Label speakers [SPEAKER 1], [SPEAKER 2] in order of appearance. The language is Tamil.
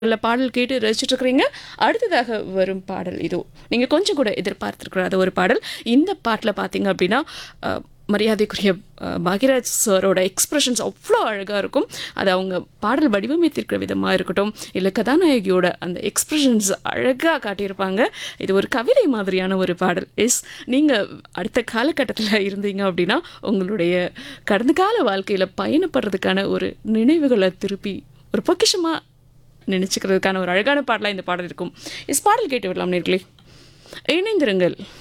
[SPEAKER 1] நல்ல பாடல் கேட்டு ரசிச்சுட்டு இருக்கிறீங்க அடுத்ததாக வரும் பாடல் இதோ நீங்கள் கொஞ்சம் கூட எதிர்பார்த்துருக்குறாத ஒரு பாடல் இந்த பாட்டில் பார்த்தீங்க அப்படின்னா அஹ், மரியாதைக்குரிய அஹ், பாக்யராஜ் சாரோட எக்ஸ்பிரஷன்ஸ் அவ்வளோ அழகாக இருக்கும் அது அவங்க பாடல் வடிவமைத்திருக்கிற விதமாக இருக்கட்டும் இல்லை கதாநாயகியோட அந்த எக்ஸ்பிரஷன்ஸ் அழகாக காட்டியிருப்பாங்க இது ஒரு கவிதை மாதிரியான ஒரு பாடல் எஸ் நீங்கள் அடுத்த காலகட்டத்தில் இருந்தீங்க அப்படின்னா உங்களுடைய கடந்த கால வாழ்க்கையில் பயணப்படுறதுக்கான ஒரு நினைவுகளை திருப்பி ஒரு பொக்கிஷமாக நினச்சிக்கிறதுக்கான ஒரு அழகான பாடலாக இந்த பாடல் இருக்கும் இஸ் பாடல் கேட்டு விடலாம் நேர்களே இணைந்திருங்கள்